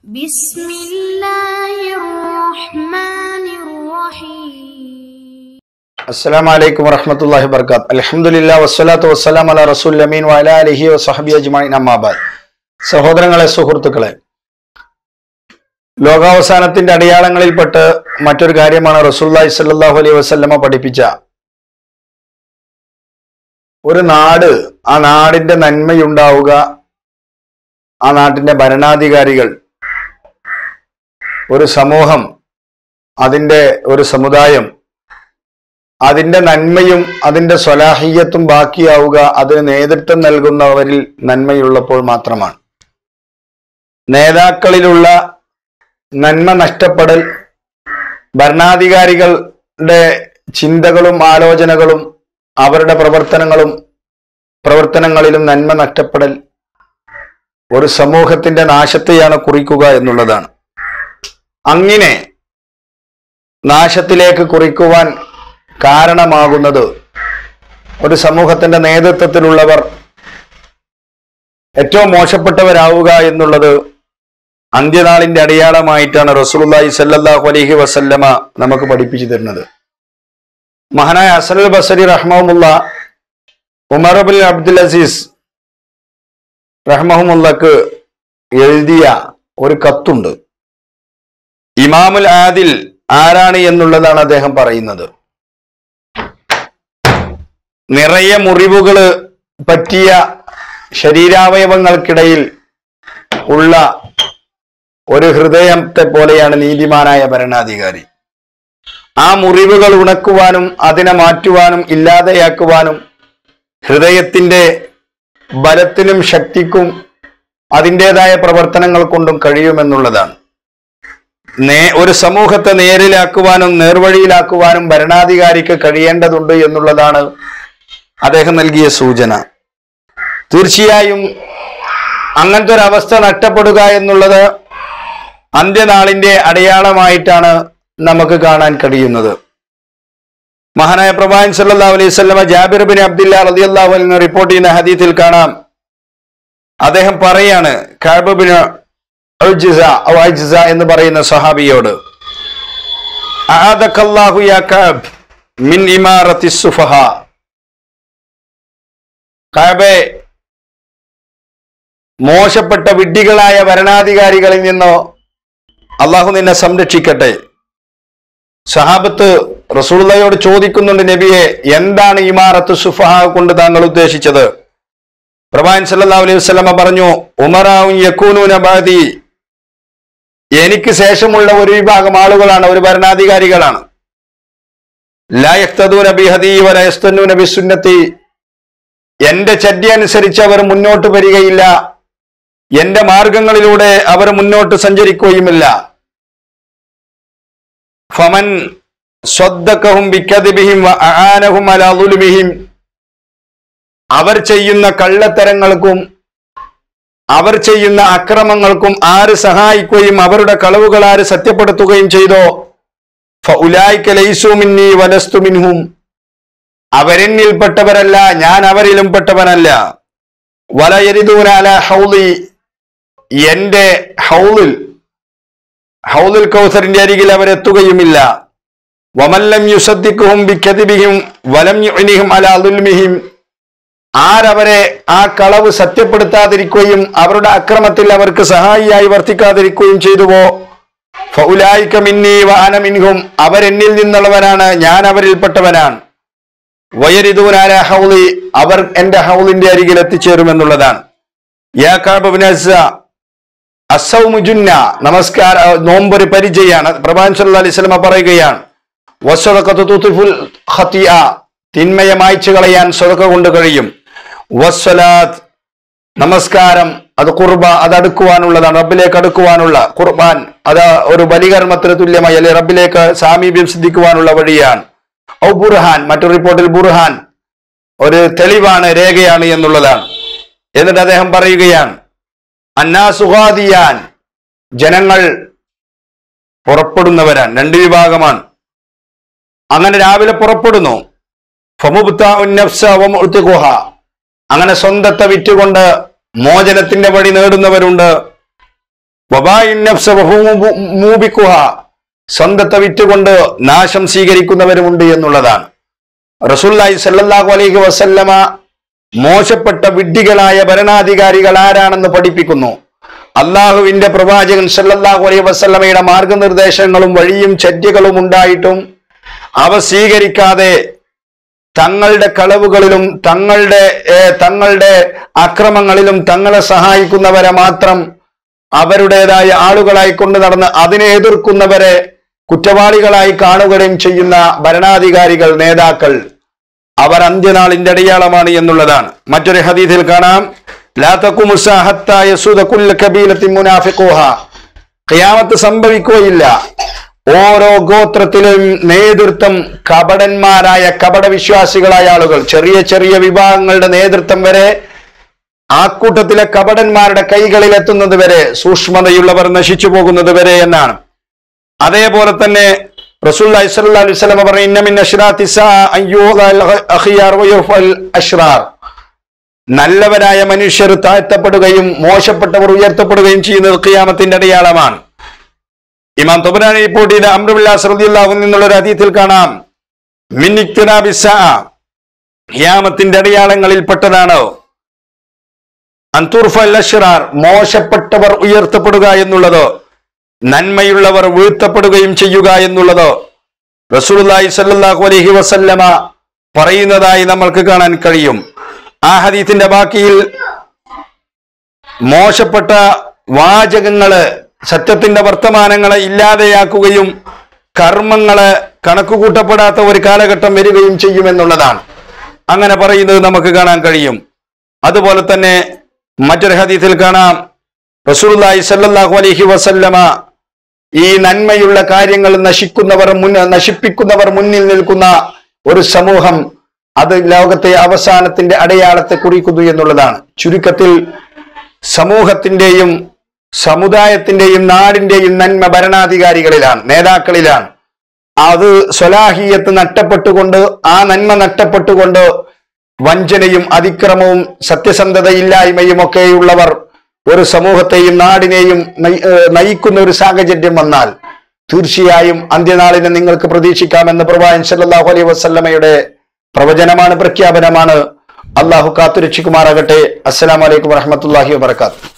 بسم الله الرحمن الرحيم അസ്സലാമു അലൈക്കും വറഹ്മത്തുള്ളാഹി വബർക്കാത്ത് അൽഹംദുലില്ലാ വസ്സലാത്തു വസ്സലാം അലാ റസൂൽ അമീൻ വഅലാ അലിഹി വസഹബി അജ്മഈൻ അമ്മാബാദ് സഹോദരങ്ങളെ സുഹൃത്തുക്കളെ ലോകാവസാനത്തിന്റെ അടയാളങ്ങളിൽപ്പെട്ട് മറ്റൊരു കാര്യമാണ് റസൂലുള്ളാഹി സ്വല്ലല്ലാഹു അലൈഹി വസല്ലമ പഠിപ്പിച്ച ഒരു നാട് ആ നാടിന്റെ നന്മയുണ്ടാവുക ആ നാട്ടിന്റെ ഭരണാധികാരികൾ ഒരു സമൂഹം അതിന്റെ ഒരു സമുദായം അതിന്റെ നന്മയും അതിന്റെ സ്വലാഹിയത്തും ബാക്കിയാവുക അതിന് നേതൃത്വം നൽകുന്നവരിൽ നന്മയുള്ളപ്പോൾ മാത്രമാണ് നേതാക്കളിലുള്ള നന്മ നഷ്ടപ്പെടൽ ഭരണാധികാരികളുടെ ചിന്തകളും ആലോചനകളും അവരുടെ പ്രവർത്തനങ്ങളും പ്രവർത്തനങ്ങളിലും നന്മ നഷ്ടപ്പെടൽ ഒരു സമൂഹത്തിന്റെ നാശത്തെയാണ് കുറിക്കുക എന്നുള്ളതാണ് അങ്ങനെ നാശത്തിലേക്ക് കുറിക്കുവാൻ കാരണമാകുന്നത് ഒരു സമൂഹത്തിന്റെ നേതൃത്വത്തിലുള്ളവർ ഏറ്റവും മോശപ്പെട്ടവരാവുക എന്നുള്ളത് അന്ത്യനാളിന്റെ അടയാളമായിട്ടാണ് റസൂലുള്ളാഹി സല്ലല്ലാഹു അലൈഹി വസല്ലമ നമുക്ക് പഠിപ്പിച്ചു തരുന്നത് മഹാനായ അസലുൽ ബസരി റഹ്മുല്ല ഉമർ ബിൻ അബ്ദുൽ അസീസ് റഹ്മഹുമുല്ലക്ക് എഴുതിയ ഒരു കത്തുണ്ട് ഇമാമുൽ ആദിൽ ആരാണ് എന്നുള്ളതാണ് അദ്ദേഹം പറയുന്നത് നിറയെ മുറിവുകള് പറ്റിയ ശരീരാവയവങ്ങൾക്കിടയിൽ ഉള്ള ഒരു ഹൃദയത്തെ പോലെയാണ് നീതിമാനായ ഭരണാധികാരി ആ മുറിവുകൾ ഉണക്കുവാനും അതിനെ മാറ്റുവാനും ഇല്ലാതെയാക്കുവാനും ഹൃദയത്തിന്റെ ബലത്തിനും ശക്തിക്കും അതിൻ്റെതായ പ്രവർത്തനങ്ങൾ കൊണ്ടും കഴിയുമെന്നുള്ളതാണ് നേ ഒരു സമൂഹത്തെ നേരിലാക്കുവാനും നേർവഴിയിലാക്കുവാനും ഭരണാധികാരിക്ക് കഴിയേണ്ടതുണ്ട് എന്നുള്ളതാണ് അദ്ദേഹം നൽകിയ സൂചന തീർച്ചയായും അങ്ങനത്തെ ഒരു അവസ്ഥ നഷ്ടപ്പെടുക എന്നുള്ളത് അന്ത്യനാളിന്റെ അടയാളമായിട്ടാണ് നമുക്ക് കാണാൻ കഴിയുന്നത് മഹാനായ പ്രവാൻ സല്ലല്ലാഹു അലൈഹി വസല്ലമ ജാബിർ ബിൻ അബ്ദുല്ല റളിയല്ലാഹു അൻഹു റിപ്പോർട്ട് ചെയ്യുന്ന ഹദീസിൽ കാണാം അദ്ദേഹം പറയാണ് കഅബ് ബിൻ ഉജ്സ ഔ അജ്സ എന്ന് പറയുന്ന സഹാബിയോട് അആദക്കല്ലാഹു യാ കഅബ് മിൻ ഇമാറത്തി സുഫഹ കഅബെ മോശപ്പെട്ട വിഡ്ഢികളായ ഭരണാധികാരികളിൽ നിന്നോ അള്ളാഹു നിന്നെ സംരക്ഷിക്കട്ടെ സഹാബത്ത് റസൂള്ളയോട് ചോദിക്കുന്നുണ്ട് നബിയെ എന്താണ് ഇമാറത്ത് സുഫഹ കൊണ്ട് താങ്കൾ ഉദ്ദേശിച്ചത് പ്രവാൻ സല്ലല്ലാഹു അലൈഹി വസല്ലമ പറഞ്ഞു ഉമറാവും യക്കൂനൂന ബാദി എനിക്ക് ശേഷമുള്ള ഒരു വിഭാഗം ആളുകളാണ് ഒരു ഭരണാധികാരികളാണ് ലായക്തദൂന ബിഹദി വലയസ്തന്നൂന ബിസുന്നത്തി എന്റെ ചര്യ അനുസരിച്ച് അവർ മുന്നോട്ട് വരികയില്ല എന്റെ മാർഗങ്ങളിലൂടെ അവർ മുന്നോട്ട് സഞ്ചരിക്കുകയുമില്ല ഫമൻ സ്വദ്ദക്കഹും ബിക്കദിബിഹിം വഅആനഹും അലാ ദുൽമിഹിം അവർ ചെയ്യുന്ന കള്ളത്തരങ്ങൾക്കും അവർ ചെയ്യുന്ന അക്രമങ്ങൾക്കും ആര് സഹായിക്കുകയും അവരുടെ കളവുകൾ ആര് സത്യപ്പെടുത്തുകയും ചെയ്തോ ഫഉലായിക ലൈസു മിന്നി വലസ്തു മിൻഹും അവരെന്നിൽപ്പെട്ടവരല്ല ഞാൻ അവരിലും പെട്ടവനല്ല വലയരിദൂന അല ഹൗലി എന്റെ ഹൗലിൽ ഹൗലുൽ കൗസറിന്റെ അരികിൽ അവരെത്തുകയുമില്ല വമല്ലം യുസദ്ദിഖുഹും ബിക്കദിബിഹിം വലം യുഅ്നിഹിം അലാ ദുൽമിഹിം ആരവരെ ആ കളവ് സത്യപ്പെടുത്താതിരിക്കുകയും അവരുടെ അക്രമത്തിൽ അവർക്ക് സഹായിയായി വർത്തിക്കാതിരിക്കുകയും ചെയ്തുവോ ഫൗലായിക്ക മിന്നി വാന മിൻഹും അവരെന്നിൽ നിന്നുള്ളവനാണ് ഞാൻ അവരിൽപ്പെട്ടവനാണ് വയരിദൂനാല ഹൗലി അവർ എന്റെ ഹൗലിന്റെ അരികിൽ എത്തിച്ചേരുമെന്നുള്ളതാണ് യാ കാബ് അസൗമുജുന്ന നമസ്കാര നോമ്പൊരു പരിചയാണ് പ്രഭാൻ സല്ലല്ലാഹു അലൈഹി വസല്ലമ പറയുകയാണ് വസ്സദഖത്തു തുതിഫുൽ ഖതിയ തിന്മയെ മായ്ച്ചു കളയാൻ സ്വതക്ക കൊണ്ട് കഴിയും വസ്സലാത്ത് നമസ്കാരം അത് കുർബ അത് അടുക്കുവാനുള്ളതാണ് റബ്ബിലേക്ക് അടുക്കുവാനുള്ള ഖുർബാൻ അത് ഒരു ബലികർമ്മത്തിന് തുല്യമായി അല്ലെ റബ്ബിലേക്ക് സാമീപ്യം സിദ്ധിക്കുവാനുള്ള വഴിയാണ് ഔ ബുർഹാൻ മറ്റൊരു റിപ്പോർട്ടിൽ ബുർഹാൻ ഒരു തെളിവാണ് രേഖയാണ് എന്നുള്ളതാണ് എന്നിട്ട് അദ്ദേഹം പറയുകയാണ് അന്നാസുഹാദിയാൻ ജനങ്ങൾ പുറപ്പെടുന്നവരാൻ രണ്ട് വിഭാഗമാണ് അങ്ങനെ രാവിലെ പുറപ്പെടുന്നു ഫമുബ്ത ഉന്നഫ്സ വമുഅ്തിഖുഹ. അങ്ങനെ സ്വന്തത്തെ വിറ്റുകൊണ്ട് മോചനത്തിന്റെ വഴി നേടുന്നവരുണ്ട് വബായിൻ നഫ്സ വഹു മു- മൂബിക്കുഹ സ്വന്തത്തെ വിറ്റുകൊണ്ട് നാശം സ്വീകരിക്കുന്നവരുമുണ്ട് എന്നുള്ളതാണ് റസൂല്ലായി സല്ലല്ലാഹു അലൈഹി വസല്ലമ മോശപ്പെട്ട വിഡ്ഢികളായ ഭരണാധികാരികൾ ആരാണെന്ന് പഠിപ്പിക്കുന്നു അള്ളാഹുവിന്റെ പ്രവാചകൻ സല്ലല്ലാഹു അലൈഹി വസല്ലമയുടെ മാർഗനിർദ്ദേശങ്ങളും വഴിയും ചര്യകളും ഉണ്ടായിട്ടും അവ സ്വീകരിക്കാതെ തങ്ങളുടെ കളവുകളിലും തങ്ങളുടെ ഏ, തങ്ങളുടെ അക്രമങ്ങളിലും തങ്ങളെ സഹായിക്കുന്നവരെ മാത്രം അവരുടേതായ ആളുകളായി കൊണ്ടു നടന്ന് അതിനെ എതിർക്കുന്നവരെ കുറ്റവാളികളായി കാണുകയും ചെയ്യുന്ന ഭരണാധികാരികൾ നേതാക്കൾ അവർ അന്ത്യനാളിന്റെ അടയാളമാണ് എന്നുള്ളതാണ് മറ്റൊരു ഹദീസിൽ കാണാം ലാ തഖുമു സാഹത്ത യസൂദ കുല്ല കബീലത്തിൻ മുനാഫിഖൂഹ ഖിയാമത്ത് സംഭവിക്കുകയില്ല ഓരോ ഗോത്രത്തിലും നേതൃത്വം കപടന്മാരായ കപട വിശ്വാസികളായ ആളുകൾ ചെറിയ ചെറിയ വിഭാഗങ്ങളുടെ നേതൃത്വം വരെ ആ കൂട്ടത്തിലെ കപടന്മാരുടെ കൈകളിൽ എത്തുന്നത് വരെ സൂക്ഷ്മതയുള്ളവർ നശിച്ചു പോകുന്നത് വരെ എന്നാണ് അതേപോലെ തന്നെ റസൂലുള്ളാഹി സ്വല്ലല്ലാഹു അലൈഹി വസല്ലം പറഞ്ഞു ഇന്ന മിൻ അശ്റാത്തി സാ അയ്യൂദൽ അഖിയാർ വയുഫൽ അശ്റാർ നല്ലവരായ മനുഷ്യർ താഴ്ത്തപ്പെടുകയും മോശപ്പെട്ടവർ ഉയർത്തപ്പെടുകയും ചെയ്യുന്നത് ഖിയാമത്തിന്റെ അടയാളമാണ് ഇമാം തൊബരാനി റിപ്പോർട്ട് ചെയ്ത അമ്രുല്ലാസ് റളിയല്ലാഹു നിന്നുള്ള ഒരു അതീത്തിൽ കാണാം മിൻ ഇക്തിറാബി സാ ഖിയാമത്തിന്റെ അടയാളങ്ങളിൽ പെട്ടതാണ് അൻതുർഫൽ അശ്റാർ മോശപ്പെട്ടവർ ഉയർത്തപ്പെടുക എന്നുള്ളത് നന്മയുള്ളവർ വീഴ്ത്തപ്പെടുകയും ചെയ്യുക എന്നുള്ളത് റസൂലുള്ളാഹി സ്വല്ലല്ലാഹു അലൈഹി വസല്ലമ പറയുന്നതായി നമ്മൾക്ക് കാണാൻ കഴിയും ആ ഹദീത്തിന്റെ ബാക്കിയിൽ മോശപ്പെട്ട വാചകങ്ങള് സത്യത്തിന്റെ വർത്തമാനങ്ങളെ ഇല്ലാതെയാക്കുകയും കർമ്മങ്ങളെ കണക്കുകൂട്ടപ്പെടാത്ത ഒരു കാലഘട്ടം വരികയും ചെയ്യുമെന്നുള്ളതാണ് അങ്ങനെ പറയുന്നത് നമുക്ക് കാണാൻ കഴിയും അതുപോലെ തന്നെ മറ്റൊരു ഹദീസിൽ കാണാം റസൂലുള്ളാഹി സ്വല്ലല്ലാഹു അലൈഹി വസല്ലമ ഈ നന്മയുള്ള കാര്യങ്ങൾ നശിക്കുന്നവർ മുൻ നശിപ്പിക്കുന്നവർ മുന്നിൽ നിൽക്കുന്ന ഒരു സമൂഹം അത് ലോകത്തെ അവസാനത്തിന്റെ അടയാളത്തെ കുറിക്കുന്നു എന്നുള്ളതാണ് ചുരുക്കത്തിൽ സമൂഹത്തിന്റെയും സമുദായത്തിന്റെയും നാടിന്റെയും നന്മ ഭരണാധികാരികളിലാണ് നേതാക്കളിലാണ് അത് സ്വലാഹിയത്ത് നഷ്ടപ്പെട്ടുകൊണ്ട് ആ നന്മ നഷ്ടപ്പെട്ടുകൊണ്ട് വഞ്ചനയും അതിക്രമവും സത്യസന്ധതയില്ലായ്മയും ഒക്കെയുള്ളവർ ഒരു സമൂഹത്തെയും നാടിനെയും നയി- ഏഹ് നയിക്കുന്ന ഒരു സാഹചര്യം വന്നാൽ തീർച്ചയായും അന്ത്യനാളിനെ നിങ്ങൾക്ക് പ്രതീക്ഷിക്കാമെന്ന് പ്രവാചകൻ സല്ലല്ലാഹു അലൈഹി വസല്ലമയുടെ പ്രവചനമാണ് പ്രഖ്യാപനമാണ് അള്ളാഹു കാത്തുരക്ഷിക്കുമാറാകട്ടെ അസ്സലാമലൈക്കും വറഹമത്തല്ലാഹി വബർക്കാത്തു